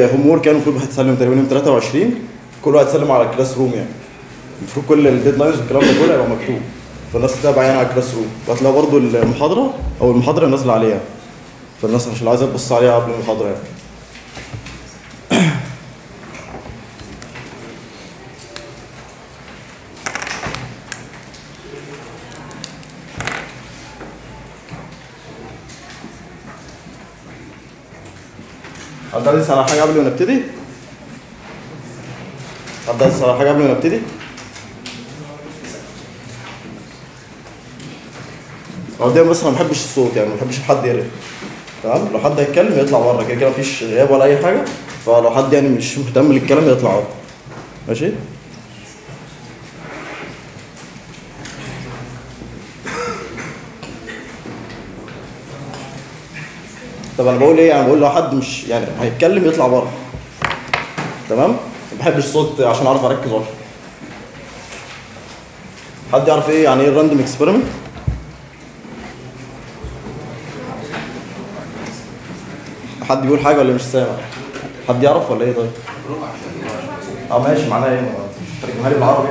هوم وورك يعني المفروض هتسلم تقريبا يوم 23 كل واحد يسلم على الكلاس روم يعني المفروض كل الديدلاينز والكلام ده كله يبقى مكتوب فالناس تتابع يعني على الكلاس روم وهتلاقي برضه المحاضره او المحاضره نازله عليها فالناس عشان لو عايزه تبص عليها قبل المحاضره يعني حد عايز يسأل على حاجة قبل ما نبتدي؟ حد عايز يسأل على حاجة قبل ما نبتدي؟ هو دايما بس انا ما بحبش الصوت يعني ما بحبش حد يرغي تمام لو حد هيتكلم يطلع بره كده كده مفيش غياب ولا اي حاجه فلو حد يعني مش مهتم للكلام يطلع بره ماشي طب انا بقول ايه يعني بقول لو حد مش يعني هيتكلم يطلع بره تمام ما بحبش الصوت عشان اعرف اركز اكتر حد يعرف ايه يعني ايه الراندوم اكسبيرمنت حد بيقول حاجه ولا مش سامع حد يعرف ولا ايه طيب اه ماشي معناها ايه ترجمها لي بالعربي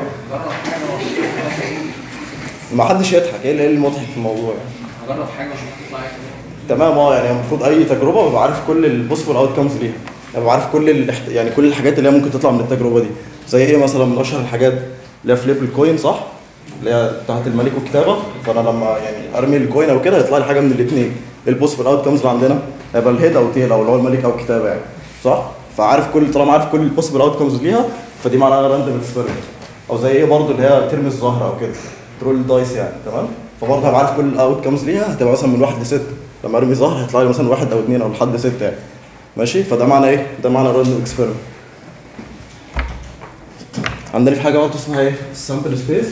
ما حدش يضحك ايه اللي إيه المضحك في الموضوع يعني هجرب حاجه واشوف هتطلع ايه تمام اه يعني المفروض اي تجربه ببقى عارف كل البوسبل اوت كامز ليها يعني ببقى عارف كل الاحت... يعني كل الحاجات اللي هي ممكن تطلع من التجربه دي زي ايه مثلا من اشهر الحاجات اللي هي فليب الكوين صح اللي هي بتاعت الملك والكتابه فانا لما يعني ارمي الكوين او كده يطلع لي حاجه من الاثنين البوسبل اوت كامز اللي عندنا هيبقى الهيد او تيل او اللي هو الملك او الكتابه يعني صح فعارف كل طالما عارف كل البوسبل اوت كامز ليها فدي معناها راندوم اكسبيرمنت او زي ايه برضه اللي هي ترمي الزهره او كده ترول دايس يعني تمام فبرضه هبقى عارف كل الاوت كامز ليها هتبقى مثلا من واحد لسته لما ارمي زهر هيطلع لي مثلا واحد او اثنين او لحد سته يعني ماشي فده معنى ايه؟ ده معنى راندوم اكسبيرمنت عندنا في حاجه برضه اسمها ايه؟ السامبل سبيس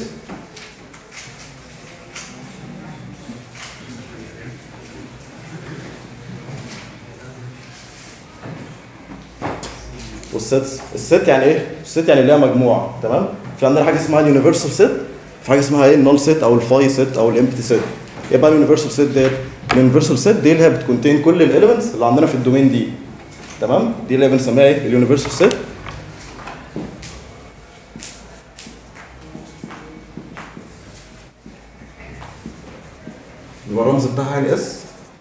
والسيتس السيت يعني ايه؟ السيت يعني ليها مجموعه تمام؟ في عندنا حاجه اسمها اليونيفرسال سيت في حاجه اسمها ايه؟ النول سيت او الفاي سيت او الامبتي سيت ايه بقى اليونيفرسال سيت ديت؟ اليونيفرسال سيت دي اللي هي بتكونتين كل الاليمنتس اللي عندنا في الدومين دي تمام؟ دي اللي بنسميها ايه؟ اليونيفرسال سيت يبقى الرمز بتاعها يعني اس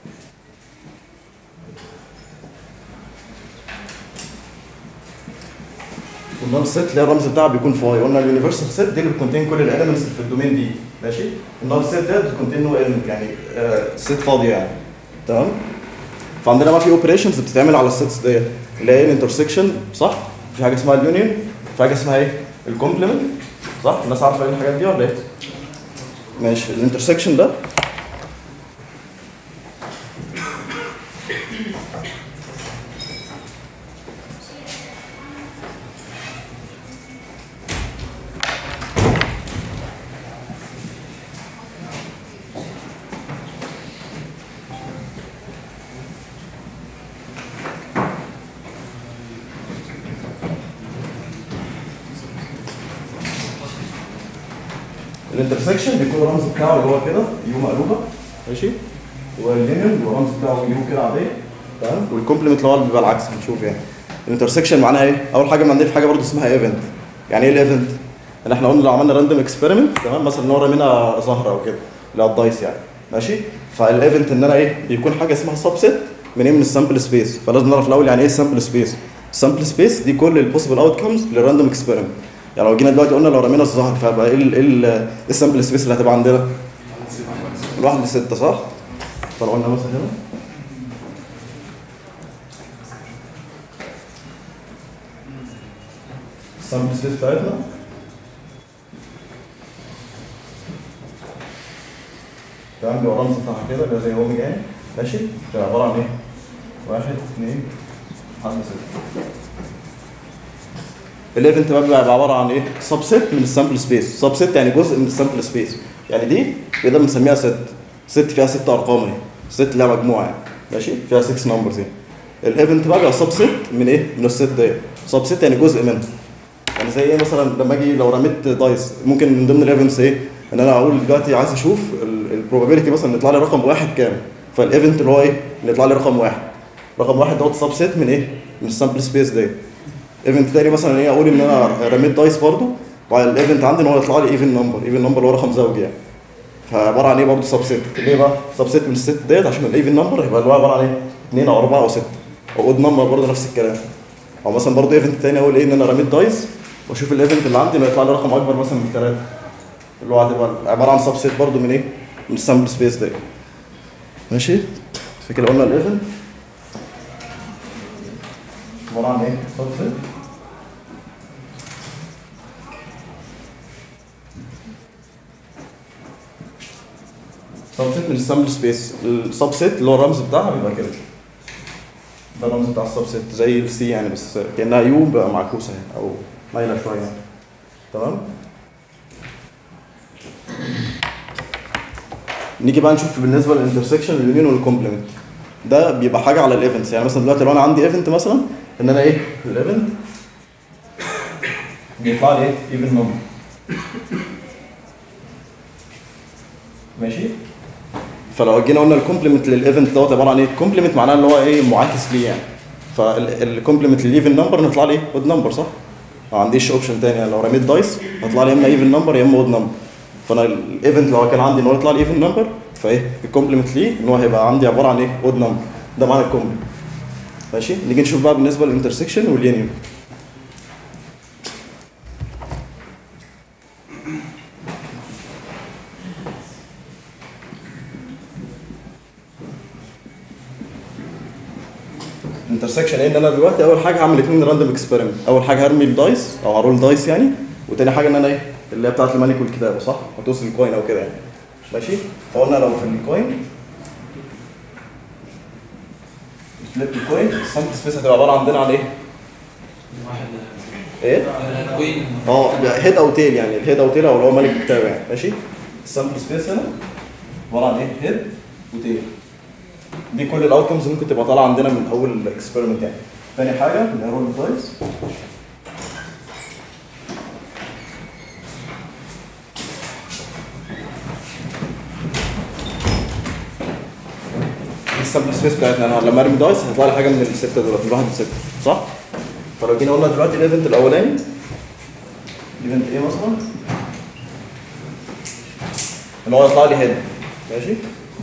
والنون سيت اللي هي الرمز بتاعها بيكون فاي قلنا اليونيفرسال سيت دي اللي بتكونتين كل الاليمنتس اللي في الدومين دي ماشي النون سيت ده بتكونتين نو element يعني سيت فاضيه يعني تمام فعندنا بقى في اوبريشنز بتتعمل على السيتس ديت اللي هي الانترسكشن صح في حاجه اسمها اليونيون في حاجه اسمها ايه الكومبلمنت صح الناس عارفه ايه الحاجات دي ولا ايه ماشي الانترسكشن ده الانترسكشن بيكون الرمز بتاعه اللي هو كده يو مقلوبه ماشي واللينيون الرمز بتاعه يو كده عاديه تمام والكومبلمنت اللي هو اللي بيبقى العكس هنشوف يعني الانترسكشن معناها ايه؟ اول حاجه عندنا في حاجه برضه اسمها ايفنت يعني ايه الايفنت؟ ان احنا قلنا لو عملنا راندوم اكسبيرمنت تمام مثلا ان هو رمينا زهره او كده اللي هو الدايس يعني ماشي فالايفنت ان انا ايه بيكون حاجه اسمها سبسيت من ايه من السامبل سبيس فلازم نعرف الاول يعني ايه السامبل سبيس السامبل سبيس دي كل البوسيبل اوت كمز للراندوم اكسبيرمنت يعني لو جينا دلوقتي قلنا لو رمينا الزهر فهيبقى ايه ال- ايه ال- ايه السامبل سبيس اللي هتبقى عندنا؟ الواحد لستة صح؟ فلو قلنا مثلا هنا السامبل سبيس بتاعتنا تمام بيبقى الرمز بتاعها كده بيبقى زي اوميجا يعني ماشي؟ بتبقى عبارة عن ايه؟ واحد اثنين لحد ستة الايفنت بقى بيبقى عباره عن ايه؟ سبسيت من السامبل سبيس، سبسيت يعني جزء من السامبل سبيس، يعني دي نقدر بنسميها ست، ست فيها ست ارقام اهي، ست لها مجموعه يعني، ماشي؟ فيها 6 نمبرز يعني. الايفنت بقى بيبقى سبسيت من ايه؟ من الست ديت، سبسيت يعني جزء منها. يعني زي ايه مثلا لما اجي لو رميت دايس ممكن من ضمن الايفنتس ايه؟ ان انا اقول دلوقتي عايز اشوف البروبابيلتي مثلا ان يطلع لي رقم واحد كام، فالايفنت اللي هو ايه؟ ان يطلع لي رقم واحد. رقم واحد دوت سب سيت من ايه؟ من السامبل سبيس دي ايفنت تاني مثلا ايه اقول ان انا رميت دايس برضو وعلى الايفنت عندي ان هو يطلع لي ايفن نمبر ايفن نمبر اللي هو رقم زوجي يعني فعباره عن ايه برضه سب سيت ليه بقى؟ سب سيت من الست ديت عشان الايفن نمبر يبقى اللي هو عباره عن ايه؟ 2 او 4 او 6 او اود نمبر برضه نفس الكلام او مثلا برضه ايفنت تاني اقول ايه ان انا رميت دايس واشوف الايفنت اللي عندي ما يطلع لي رقم اكبر مثلا من 3 اللي هو هتبقى عباره عن سب سيت برضه من ايه؟ من السامبل سبيس دي ماشي؟ فكده قلنا الايفنت عباره عن ايه؟ سب سيت سبسيت من السامبل سبيس السبسيت اللي هو الرمز بتاعها بيبقى كده ده الرمز بتاع السبسيت زي السي يعني بس كانها يو بقى معكوسه يعني او مايله شويه يعني تمام نيجي بقى نشوف بالنسبه للانترسكشن اليونين والكومبلمنت ده بيبقى حاجه على الايفنتس يعني مثلا دلوقتي لو انا عندي ايفنت مثلا ان انا ايه الايفنت بيطلع لي ايه ايفن نمبر ماشي فلو جينا قلنا الكومبلمنت للايفنت دوت عباره عن ايه؟ الكومبلمنت معناه اللي هو ايه معاكس ليه يعني فالكومبلمنت للايفن نمبر نطلع لي اود نمبر صح؟ ما عنديش اوبشن تاني يعني لو رميت دايس هيطلع لي يا اما ايفن نمبر يا اما اود نمبر فانا الايفنت لو كان عندي ان هو يطلع لي ايفن نمبر فايه الكومبلمنت ليه ان هو هيبقى عندي عباره عن ايه؟ اود نمبر ده معنى الكومبلمنت ماشي نيجي نشوف بقى بالنسبه للانترسكشن واليونيون انترسكشن ايه ان انا دلوقتي اول حاجه هعمل اثنين راندوم اكسبيرمنت اول حاجه هرمي الدايس او هرول دايس يعني وتاني حاجه ان انا ايه اللي هي بتاعت المانيك والكتابه صح هتوصل الكوين او كده يعني ماشي فقلنا لو في الكوين فليب الكوين السامبل سبيس هتبقى عباره عندنا عن ايه؟ واحد ايه؟ كوين اه هيد او تيل يعني الهيد او تيل او اللي هو ملك الكتابه يعني ماشي السامبل سبيس هنا عباره عن ايه؟ هيد وتيل دي كل الاوتكمز ممكن تبقى طالعه عندنا من اول الاكسبيرمنت يعني تاني حاجه نرول دايس السامبل سبيس بتاعتنا انا لما ارمي دايس هيطلع لي حاجه من السته دول من واحد لسته صح؟ فلو جينا قلنا دلوقتي الايفنت الاولاني ايفنت ايه مثلا؟ ان هو يطلع لي هيد ماشي؟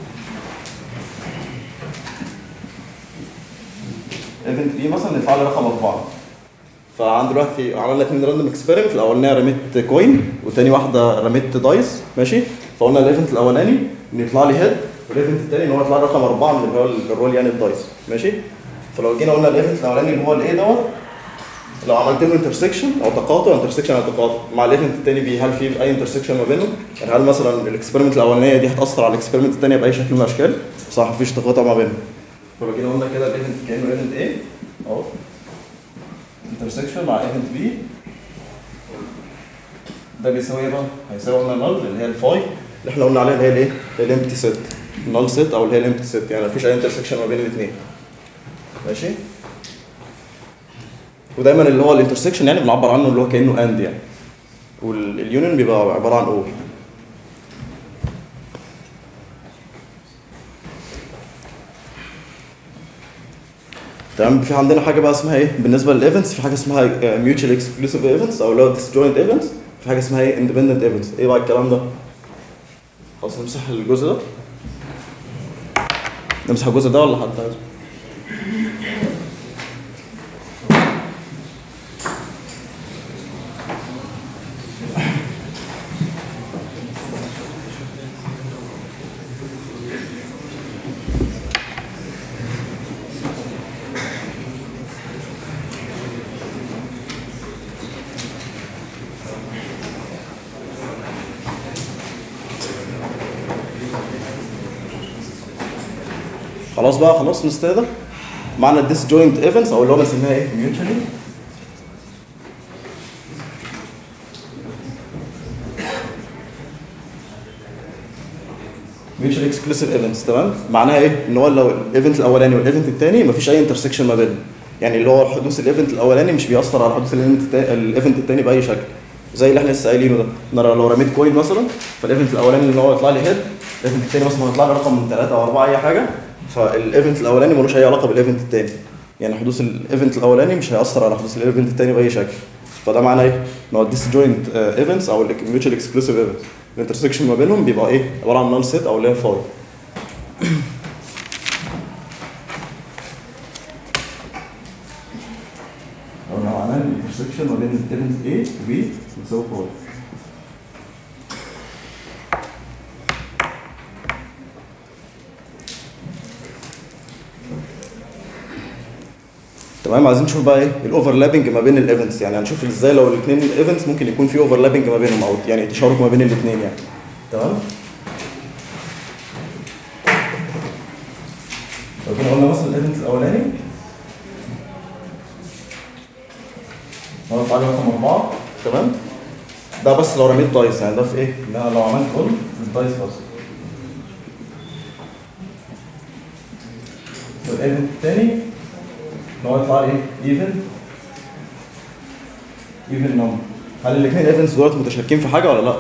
ايفنت بي مثلا يطلع لي رقم اربعه فعندي دلوقتي عملنا اثنين راندوم اكسبيرمنت الاولانيه رميت كوين وتاني واحده رميت دايس ماشي فقلنا الايفنت الاولاني ان يطلع لي هيد والايفنت الثاني ان هو يطلع لي رقم اربعه من اللي هو الرول يعني الدايس ماشي فلو جينا قلنا الايفنت الاولاني اللي هو الايه دوت لو عملت له انترسكشن او تقاطع انترسكشن او تقاطع مع الايفنت الثاني بي هل في اي انترسكشن ما بينهم؟ يعني هل مثلا الاكسبيرمنت الاولانيه دي هتاثر على الاكسبيرمنت الثانيه باي شكل من الاشكال؟ صح مفيش تقاطع ما بينهم. فلو جينا قلنا كده الايفنت كانه ايفنت ايه اهو انترسكشن مع ايفنت بي ده بيساوي ايه بقى؟ هيساوي قلنا نل اللي هي الفاي اللي احنا قلنا عليها اللي هي الايه؟ اللي هي الامبتي سيت نل سيت او اللي هي الامبتي سيت يعني مفيش اي انترسكشن ما بين الاثنين ماشي؟ ودايما اللي هو الانترسكشن يعني بنعبر عنه اللي هو كانه اند يعني واليونيون بيبقى عباره عن اور تمام في عندنا حاجه بقى اسمها ايه بالنسبه للايفنتس في حاجه اسمها ميوتشال اكسكلوسيف ايفنتس او اللي هو ديسجوينت ايفنتس في حاجه اسمها ايه اندبندنت ايفنتس ايه بقى الكلام ده خلاص نمسح الجزء ده نمسح الجزء ده ولا حد عايزه خلاص بقى خلاص نستهدى معنى الديس جوينت ايفنتس او اللي هو بنسميها ايه ميوتشالي ميوتشال اكسكلوسيف ايفنتس تمام معناها ايه ان هو لو الايفنت الاولاني والايفنت الثاني مفيش اي انترسكشن ما بينهم يعني اللي هو حدوث الايفنت الاولاني مش بيأثر على حدوث الايفنت التا- الايفنت الثاني باي شكل زي اللي احنا لسه قايلينه ده ان انا لو رميت كوين مثلا فالايفنت الاولاني اللي هو يطلع لي هيد الايفنت الثاني مثلا هيطلع لي رقم من ثلاثه او اربعه اي حاجه فالايفنت الاولاني ملوش اي علاقه بالايفنت الثاني يعني حدوث الايفنت الاولاني مش هياثر على حدوث الايفنت الثاني باي شكل فده معناه ايه؟ ان هو الديس جوينت ايفنتس او الميوتشال اكسكلوسيف ايفنتس الانترسكشن ما بينهم بيبقى ايه؟ عباره عن نال سيت او اللي هي فاي او لو عملنا الانترسكشن ما بين الايفنت A و B بتساوي فاي تمام عايزين نشوف بقى ايه الاوفرلابنج ما بين الايفنتس يعني هنشوف ازاي لو الاثنين ايفنتس ممكن يكون في اوفرلابنج ما بينهم او يعني تشارك ما بين الاثنين يعني تمام لو كنا قلنا مثلا الايفنت الاولاني هو تعالى رقم اربعه تمام ده بس لو رميت دايس يعني ده في ايه؟ ان انا لو عملت كل في الدايس بس والايفنت الثاني ان هو يطلع لي ايه؟ ايفن ايفن نمبر هل الاثنين ايفنتس دولت متشاركين في حاجه ولا لا؟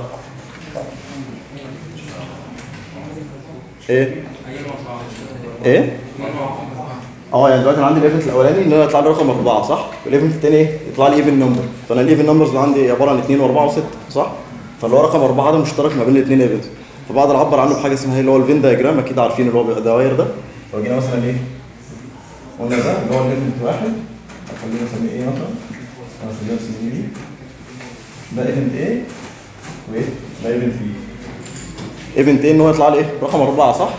ايه؟ ايه؟ اه يعني دلوقتي انا عندي الايفنت الاولاني ان انا يطلع لي رقم اربعه صح؟ والايفنت الثاني ايه؟ يطلع لي ايفن نمبر فانا الايفن نمبرز اللي عندي عباره عن اثنين واربعه وسته صح؟ فاللي هو رقم اربعه ده مشترك ما بين الاثنين ايفنتس فبقدر اعبر عنه بحاجه اسمها اللي هو الفين دايجرام اكيد عارفين اللي هو بيبقى دواير ده لو جينا مثلا ايه؟ قلنا ده اللي هو الايفنت واحد خلينا نسميه ايه مثلا؟ انا خلينا نسميه بي ده ايفنت ايه وايه؟ ده ايفنت بي ايفنت ايه ان هو يطلع لي ايه؟ رقم اربعه صح؟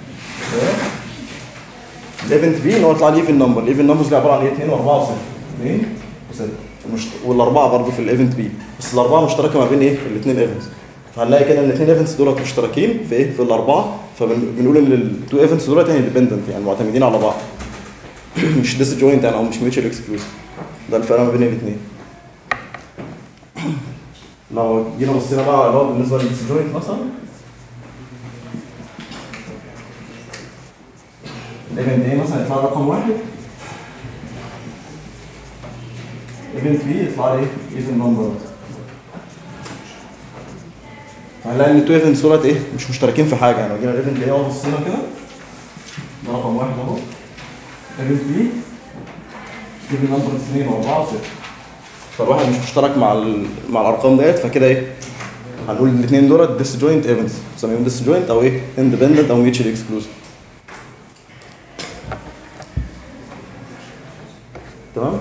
الايفنت بي ان هو يطلع لي ايفن نمبر الايفن نمبرز عباره عن ايه 2 و4 و6 2 و6 المشت... والاربعه برضه في الايفنت بي بس الاربعه مشتركه ما بين ايه الاثنين ايفنتس فهنلاقي كده ان الاثنين ايفنتس دولت مشتركين في ايه في الاربعه فبنقول ان التو ايفنتس دولت يعني ديبندنت يعني معتمدين على بعض مش ديس جوينت يعني او مش ميوتشال اكسكلوسيف ده الفرق ما بين الاثنين لو جينا بصينا بقى على بعض بالنسبه للديس جوينت مثلا الايفنت ايه مثلا يطلع رقم واحد ايفنت بي يطلع لي ايفن نمبر فهنلاقي ان التو ايفنتس دولت ايه مش مشتركين في حاجه يعني لو جينا الايفنت ايه اهو بصينا كده ده رقم واحد اهو ايفنت بي ايفن نمبر 2 و4 و6 فالواحد مش مشترك مع ال... مع الارقام ديت فكده ايه هنقول الاثنين دولت ديس جوينت ايفنتس نسميهم ديس جوينت او ايه اندبندنت او ميوتشال اكسكلوسيف تمام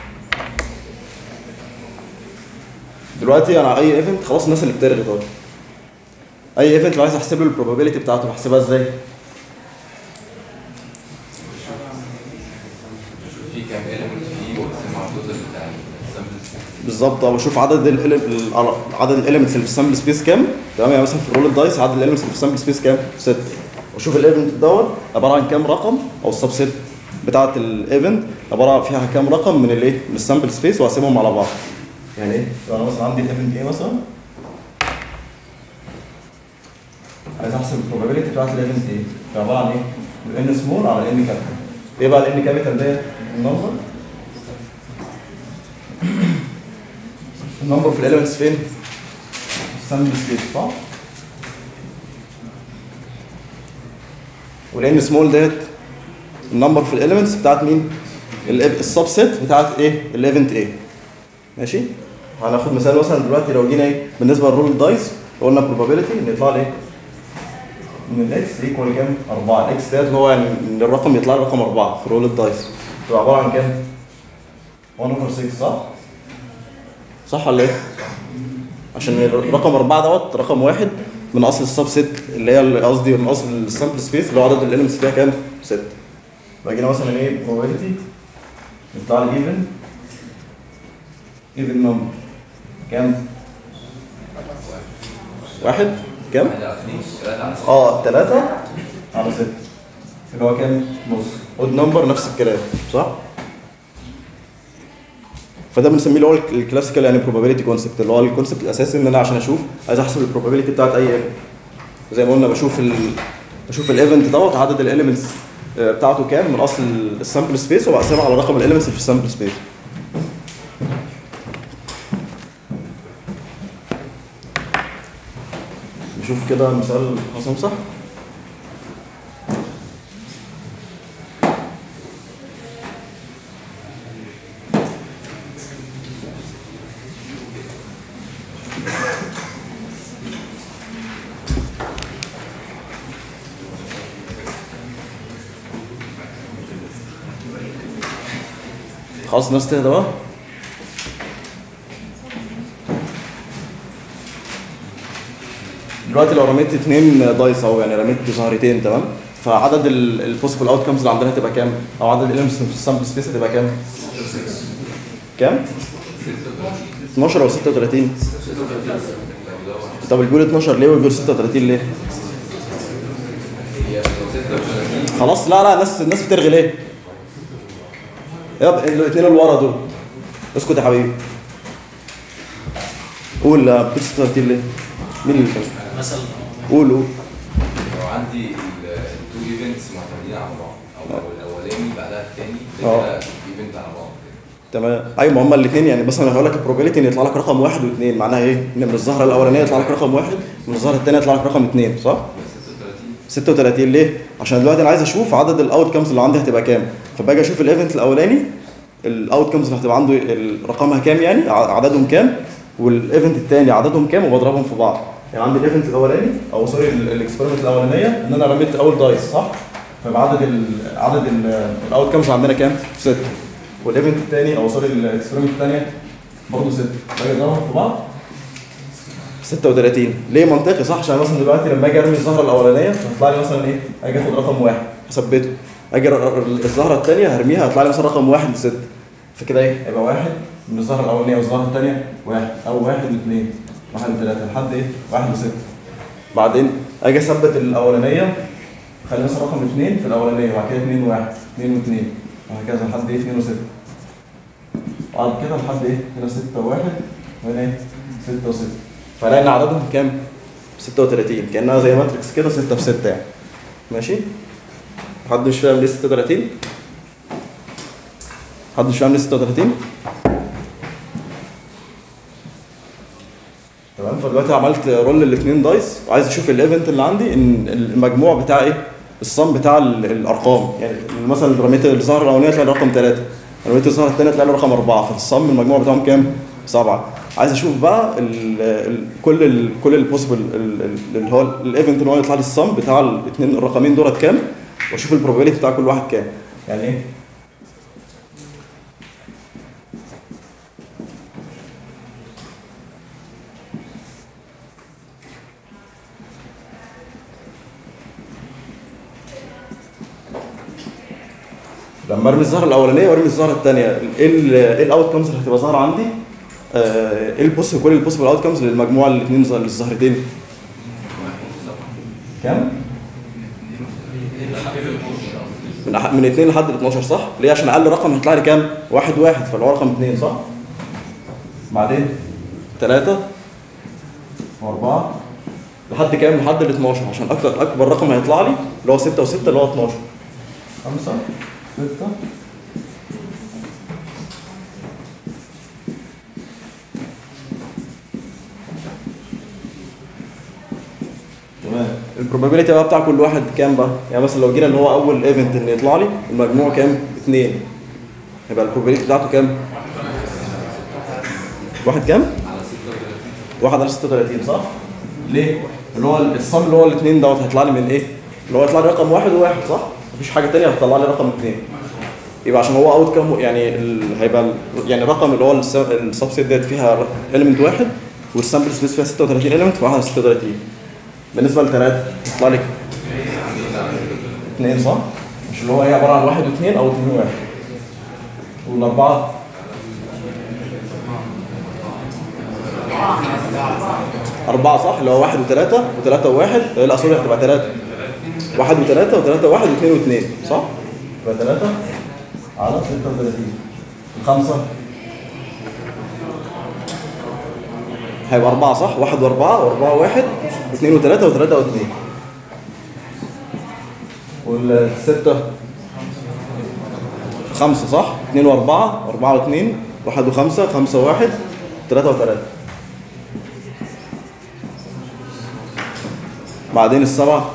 دلوقتي انا اي ايفنت خلاص الناس اللي بترغي طبعا اي ايفنت لو عايز احسب له البروبابيلتي بتاعته بحسبها ازاي؟ في كام element فيه واقسم على التوتال بتاع السامبل بالظبط اه بشوف عدد ال ال- عدد الاليمنتس اللي في السامبل سبيس كام تمام يعني مثلا في الرول الدايس عدد الاليمنتس اللي في السامبل سبيس كام؟ 6 واشوف الايفنت دوت عباره عن كام رقم او السب سيت بتاعه الايفنت عباره فيها كام رقم من الايه؟ من السامبل سبيس واقسمهم على بعض يعني ايه؟ لو انا مثلا عندي الايفنت ايه مثلا عايز احسب البروبابيلتي بتاعت الايفنت ايه؟ عباره عن ايه؟ الان سمول على الان كابيتال ايه بقى الان كابيتال ديت؟ النمبر النمبر في الاليمنتس فين؟ السامبل سبيس صح؟ والان سمول ديت النمبر في الاليمنتس بتاعت مين؟ السب سيت بتاعت ايه؟ الايفنت ايه؟ ماشي؟ هناخد مثال مثلا دلوقتي لو جينا ايه؟ بالنسبه للرول دايس قلنا probability ان يطلع لي ايه؟ ان الاكس ايكوال كام؟ 4 الاكس ديت اللي هو يعني ان الرقم يطلع لي رقم 4 في رول الدايس تبقى عباره عن كام؟ 1 over 6 صح؟ صح ولا ايه؟ عشان رقم 4 دوت رقم واحد من اصل السب سيت اللي هي قصدي من اصل السامبل سبيس اللي هو عدد الاليمنتس فيها كام؟ 6 فجينا مثلا ايه probability يطلع لي ايفن ايفن نمبر كام؟ واحد كام؟ واحد على اثنين ثلاثة على ستة اه 3 على 6 اللي هو كام؟ نص اود نمبر نفس الكلام صح؟ فده بنسميه اللي هو الكلاسيكال يعني probability كونسبت اللي هو الكونسبت الاساسي ان انا عشان اشوف عايز احسب البروبابيلتي بتاعت اي ايفنت زي ما قلنا بشوف ال بشوف الايفنت دوت عدد الاليمنتس بتاعته كام من اصل السامبل سبيس وبقسمها على رقم الاليمنتس اللي في السامبل سبيس نشوف كده مثال حسام صح خلاص الناس تهدى بقى دلوقتي لو رميت اتنين دايس اهو يعني رميت زهرتين تمام فعدد البوسيبل اوت كامز اللي عندنا هتبقى كام؟ او عدد الاليمنتس في السامبل سبيس هتبقى كام؟ كام؟ 12 او 36 طب الجول 12 ليه والجول 36 ليه؟ خلاص لا لا الناس الناس بترغي ليه؟ يا الاثنين اللي ورا دول اسكت يا حبيبي قول لا بتقول 36 ليه؟ مين اللي كان؟ مثلا قول قول لو عندي التو ايفنتس معتمدين على بعض او الاولاني بعدها الثاني اه. كده ايفنت على بعض تمام ايوه ما هما الاثنين يعني مثلا هقول لك البروبابيلتي ان يطلع لك رقم واحد واثنين معناها ايه؟ ان من الزهره الاولانيه يطلع لك رقم واحد ومن الزهره الثانيه يطلع لك رقم اثنين صح؟ بس 36 36 ليه؟ عشان دلوقتي انا عايز اشوف عدد الاوت كامز اللي عندي هتبقى كام فباجي اشوف الايفنت الاولاني الاوت كامز اللي هتبقى عنده ال- رقمها كام يعني ع- عددهم كام والايفنت الثاني عددهم كام وبضربهم في بعض يعني عندي الايفنت الاولاني او سوري الاكسبيرمنت الاولانيه ان انا رميت اول دايس صح؟ فيبقى عدد ال عدد الاوت كامز عندنا كام؟ 6 والايفنت الثاني او سوري الاكسبيرمنت الثانيه برضه 6 باجي اضربهم في بعض 36 ليه منطقي صح عشان مثلا دلوقتي لما اجي ارمي الزهره الاولانيه هتطلع لي مثلا ايه اجي اخد رقم واحد اثبته اجي ر- ر- الزهره الثانيه هرميها هيطلع لي مثلا رقم واحد لسته فكده ايه هيبقى واحد من الزهره الاولانيه والزهره الثانيه واحد او واحد لاثنين واحد لثلاثه لحد ايه واحد لسته بعدين اجي اثبت الاولانيه خلي مثلا رقم اثنين في الاولانيه وبعد كده اثنين وواحد اثنين واثنين وهكذا لحد ايه اثنين وسته بعد كده لحد ايه هنا سته وواحد وهنا ايه سته وسته فلاقي ان عددهم كام؟ 36 كانها زي ماتريكس كده 6 في 6 يعني ماشي؟ حد مش فاهم ليه 36 حد مش فاهم ليه 36 تمام فدلوقتي عملت رول الاثنين دايس وعايز اشوف الايفنت اللي عندي ان المجموع بتاع ايه الصم بتاع ال- الارقام يعني مثلا رميت الزهره الاولانيه طلع لي رقم 3 رميت الزهره الثانيه طلع لي رقم 4 فالصم المجموع بتاعهم كام 7 عايز اشوف بقى ال ال كل ال كل البوسيبل اللي هو الايفنت اللي هو يطلع لي الصم بتاع الاثنين الرقمين دولت كام واشوف البروبابيلتي بتاع كل واحد كام يعني ايه لما ارمي الزهره الاولانيه وارمي الزهره الثانيه ايه ال- ايه الاوت كمز اللي هتبقى ظاهره عندي؟ آه، ايه البوس كل البوسيبل اوت كمز للمجموعه الاثنين للزهرتين كام؟ من أح- من 2 لحد 12 صح؟ ليه؟ عشان اقل رقم هيطلع لي كام؟ واحد واحد فاللي هو رقم 2 صح؟ بعدين 3 و4 لحد كام؟ لحد ال 12 عشان اكتر اكبر رقم هيطلع لي اللي هو 6 و6 اللي هو 12 خمسة ستة تمام البروبابيلتي بقى بتاع كل واحد كام بقى؟ يعني مثلا لو جينا اللي هو اول ايفنت ان يطلع لي المجموع كام؟ اثنين يبقى البروبابيلتي بتاعته كام؟ واحد كام؟ واحد على 36 صح؟ ليه؟ اللي هو الصم اللي هو الاثنين دوت هيطلع لي من ايه؟ اللي هو يطلع لي رقم واحد وواحد صح؟ مفيش حاجة تانية هتطلع لي رقم اثنين يبقى عشان هو اوت كام يعني ال... هيبقى ال... يعني الرقم اللي هو السبسيت ديت فيها اليمنت واحد والسامبل سبيس فيها 36 اليمنت فواحد على 36 بالنسبة لثلاثة يطلع لك اثنين صح؟ مش اللي هو ايه عبارة عن واحد واثنين او اثنين وواحد والأربعة أربعة صح اللي هو واحد وثلاثة وثلاثة وواحد لا سوري هتبقى ثلاثة واحد وثلاثة وثلاثة وواحد واثنين واثنين صح؟ يبقى ثلاثة على 36 الخمسة هيبقى أربعة صح؟ واحد وأربعة وأربعة وواحد واثنين وثلاثة وثلاثة واثنين والستة خمسة صح؟ اثنين وأربعة وأربعة واثنين واحد وخمسة خمسة وواحد ثلاثة وثلاثة بعدين السبعة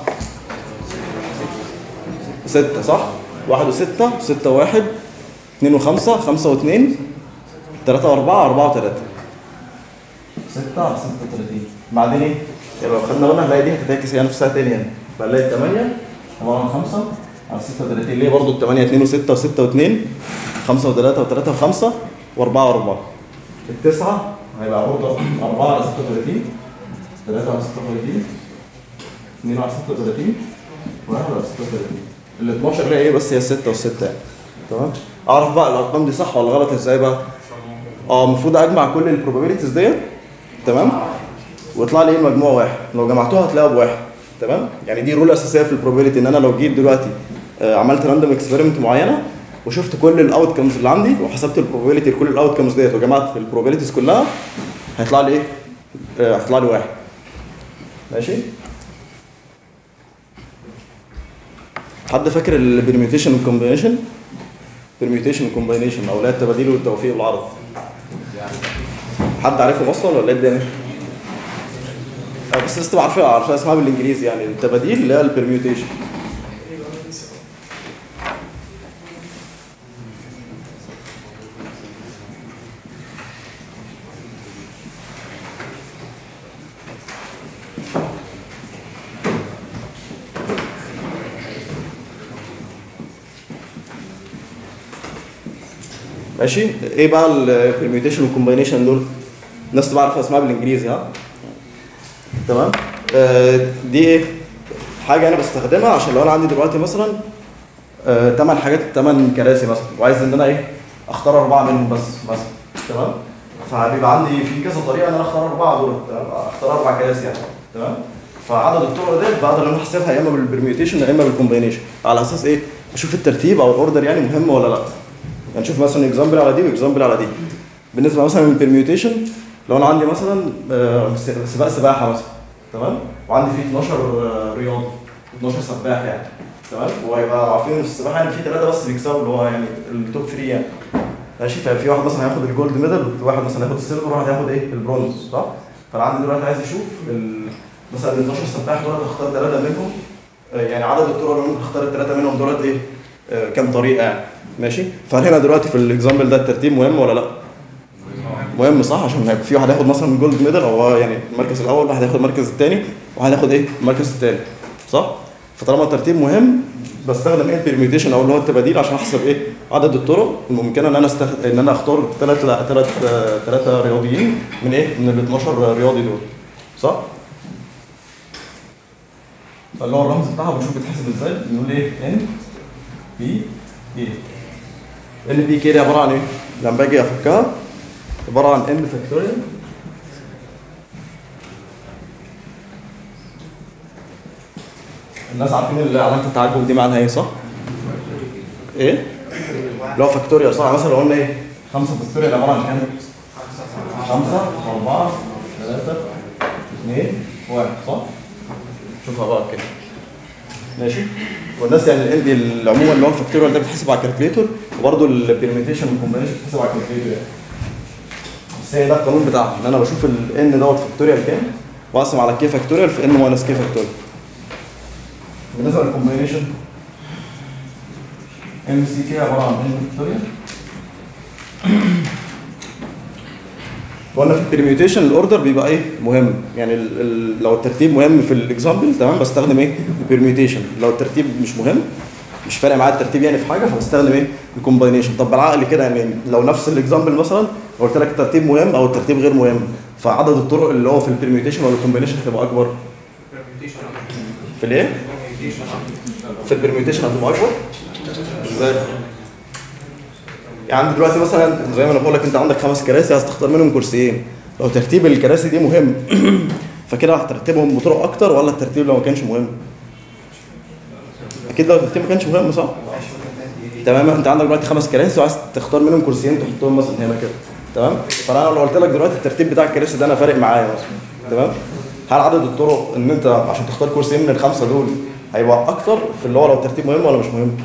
ستة صح؟ واحد وستة ستة وواحد اثنين وخمسة خمسة واثنين ثلاثة وأربعة أربعة وثلاثة ستة على ستة وثلاثين بعدين إيه؟ يبقى لو خدنا قلنا هنلاقي دي هتتعكس هي نفسها تاني يعني فنلاقي الثمانية عبارة عن خمسة على 36 ليه برضه ال 8 2 و6 و6 و2 5 و3 و3 و5 و4 و4 التسعة هيبقى عروض 4 على 36 3 على 36 2 على 36 1 على 36 ال 12 اللي هي ايه بس هي 6 و6 يعني تمام اعرف بقى الارقام دي صح ولا غلط ازاي بقى اه المفروض اجمع كل البروبابيلتيز ديت تمام ويطلع لي ايه المجموع واحد لو جمعتوها هتلاقيها بواحد تمام يعني دي رول اساسيه في البروبابيلتي ان انا لو جيت دلوقتي آه، عملت راندوم اكسبيرمنت معينه وشفت كل الاوت كمز اللي عندي وحسبت البروبابيلتي لكل الاوت كمز ديت وجمعت البروبابيلتيز كلها هيطلع لي ايه؟ آه، هيطلع لي واحد ماشي حد فاكر البرميوتيشن والكومبينيشن؟ برميوتيشن وكومبينيشن او لا التباديل والتوفيق والعرض حد عارفهم اصلا ولا ايه الدنيا؟ آه، بس لسه عارفها عارفها اسمها بالانجليزي يعني التباديل اللي هي البرميوتيشن ماشي ايه بقى البرميوتيشن والكومبينيشن دول الناس تبقى عارفه اسمها بالانجليزي ها تمام آه دي ايه حاجه انا بستخدمها عشان لو انا عندي دلوقتي مثلا آه 8 حاجات 8 كراسي مثلا وعايز ان انا ايه اختار اربعه منهم بس مثلا تمام فبيبقى عندي في كذا طريقه ان انا اختار اربعه دول تمام اختار اربع كراسي يعني تمام فعدد الطرق دي بقدر ان انا احسبها يا اما بالبرميوتيشن يا اما بالكومبينيشن على اساس ايه اشوف الترتيب او الاوردر يعني مهم ولا لا يعني نشوف مثلا اكزامبل على دي واكزامبل على دي بالنسبه مثلا للبرميوتيشن لو انا عندي مثلا آه، س- سباق سباحه مثلا تمام وعندي فيه 12 آه، رياضي 12 سباح يعني تمام وهيبقى عارفين إن في السباحه يعني في ثلاثه بس بيكسبوا اللي هو يعني التوب 3 يعني ماشي ففي واحد مثلا هياخد الجولد ميدال واحد مثلا هياخد السيلفر وواحد هياخد ايه البرونز صح فانا عندي دلوقتي عايز اشوف ال- مثلا ال 12 سباح دول اختار ثلاثه منهم آه، يعني عدد الطرق اللي ممكن اختار الثلاثه منهم دولت ايه آه، كام طريقه يعني ماشي فهل هنا دلوقتي في الاكزامبل ده الترتيب مهم ولا لا مهم صح عشان هيبقى في واحد هياخد مثلا جولد ميدال او هو يعني المركز الاول واحد هياخد المركز الثاني وواحد هياخد ايه المركز الثالث صح فطالما الترتيب مهم بستخدم ايه البرميوتيشن او اللي هو التباديل عشان احسب ايه عدد الطرق الممكنه ان انا استخ... ان انا اختار ثلاث ثلاث ثلاثه رياضيين من ايه من ال 12 رياضي دول صح فاللي هو الرمز بتاعها بنشوف بيتحسب ازاي بنقول ايه ان بي ايه ان بي كي دي عباره عن ايه لما باجي افكها عباره عن ان فاكتوريال الناس عارفين اللي علامه التعجب دي معناها ايه صح؟ ايه؟ اللي هو فاكتوريال صح مثلا لو قلنا ايه؟ 5 فاكتوريال عباره عن كام؟ 5 4 3 2 1 صح؟ شوفها بقى كده ماشي والناس يعني الان دي عموما اللي هو الفاكتوريال ده بيتحسب على الكالكليتور وبرده البرميتيشن والكومبينيشن بيتحسب على الكالكليتور يعني بس هي ده القانون بتاعها ان انا بشوف الان دوت فاكتوريال كام واقسم على كي فاكتوريال في ان ماينس كي فاكتوريال بالنسبه للكومبينيشن ام سي كي عباره عن ان فاكتوريال قلنا في البرميوتيشن الاوردر بيبقى ايه مهم يعني ال ال لو الترتيب مهم في الاكزامبل تمام بستخدم ايه البرميوتيشن لو الترتيب مش مهم مش فارق معايا الترتيب يعني في حاجه فبستخدم ايه الكومباينيشن طب بالعقل كده يعني لو نفس الاكزامبل مثلا قلت لك الترتيب مهم او الترتيب غير مهم فعدد الطرق اللي هو في البرميوتيشن ولا الكومباينيشن هتبقى اكبر في الايه في البرميوتيشن هتبقى اكبر ازاي يعني عندي دلوقتي مثلا زي ما انا بقول لك انت عندك خمس كراسي عايز تختار منهم كرسيين لو ترتيب الكراسي دي مهم فكده هترتبهم بطرق اكتر ولا الترتيب لو ما كانش مهم اكيد لو الترتيب ما كانش مهم صح تمام انت عندك دلوقتي خمس كراسي وعايز تختار منهم كرسيين تحطهم مثلا هنا كده تمام فانا لو قلت لك دلوقتي الترتيب بتاع الكراسي ده انا فارق معايا مثلا تمام هل عدد الطرق ان انت عشان تختار كرسيين من الخمسه دول هيبقى اكتر في اللي هو لو الترتيب مهم ولا مش مهم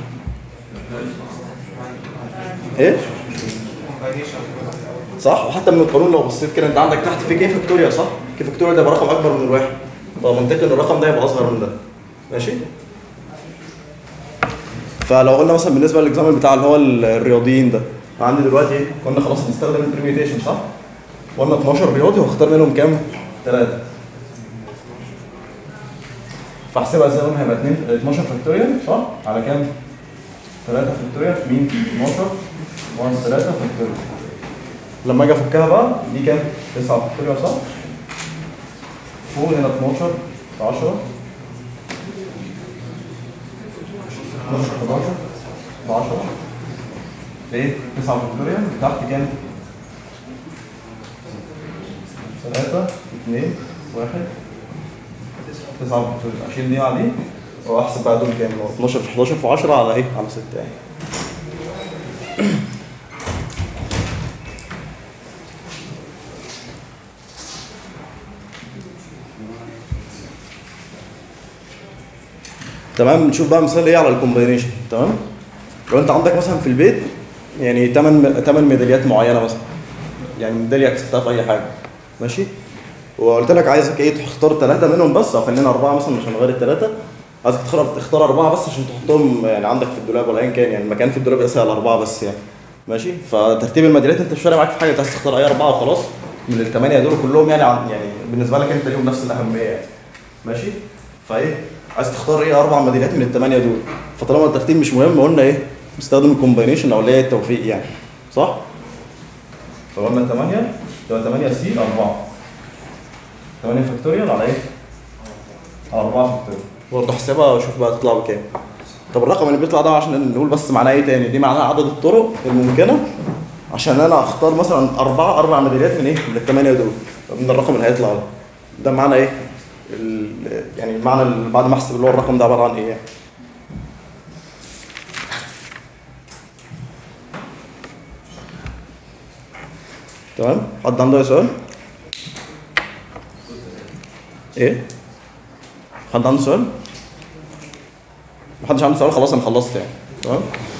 ايه صح وحتى من القانون لو بصيت كده انت عندك تحت في كي فاكتوريال صح كي فاكتوريال ده يبقى رقم اكبر من الواحد فمنطقي ان الرقم ده يبقى اصغر من ده ماشي فلو قلنا مثلا بالنسبه للاكزامبل بتاع اللي هو الرياضيين ده عندي دلوقتي ايه قلنا خلاص هنستخدم البرميوتيشن صح قلنا 12 رياضي واختار منهم كام ثلاثه فاحسبها ازاي قلنا هيبقى 2 12 فاكتوريال صح؟ على كام؟ 3 فاكتوريال في مين؟ 12 1 3 فاكتوريال لما اجي افكها بقى دي كام؟ 9 فاكتوريال صح؟ فوق هنا 12 في 10 12 في 11 في 10 ايه 9 فاكتوريال تحت كام؟ 3 2 1 9 فاكتوريال اشيل دي مع دي واحسب بقى دول كام؟ 12 في 11 في 10 على ايه؟ على 6 يعني تمام نشوف بقى مثال ايه على الكومباينيشن تمام لو انت عندك مثلا في البيت يعني 8 8 ميداليات معينه مثلا يعني ميداليه كسبتها في اي حاجه ماشي وقلت لك عايزك ايه تختار ثلاثه منهم بس او خلينا اربعه مثلا عشان نغير الثلاثه عايزك تختار تختار اربعه بس عشان تحطهم يعني عندك في الدولاب ولا ايا كان يعني المكان في الدولاب يسهل على اربعه بس يعني ماشي فترتيب الميداليات انت مش فارق معاك في حاجه انت عايز تختار اي اربعه وخلاص من الثمانيه دول كلهم يعني عن يعني بالنسبه لك انت ليهم نفس الاهميه يعني ماشي فايه عايز تختار ايه اربع ميداليات من الثمانيه دول فطالما الترتيب مش مهم قلنا ايه نستخدم الكومباينيشن او اللي هي التوفيق يعني صح؟ فقلنا 8 يبقى 8 سي 4 8 فاكتوريال على ايه؟ على 4 فاكتوريال برضه احسبها واشوف بقى تطلع بكام طب الرقم اللي بيطلع ده عشان نقول بس معناه ايه تاني دي معناها عدد الطرق الممكنه عشان انا اختار مثلا اربعه اربع ميداليات من ايه؟ من الثمانيه دول من الرقم اللي هيطلع ده ده معنى ايه؟ ال- يعني المعنى اللي بعد ما احسب اللي هو الرقم ده عباره عن ايه يعني. تمام حد عنده اي سؤال ايه حد عنده سؤال محدش عنده سؤال خلاص انا خلصت يعني تمام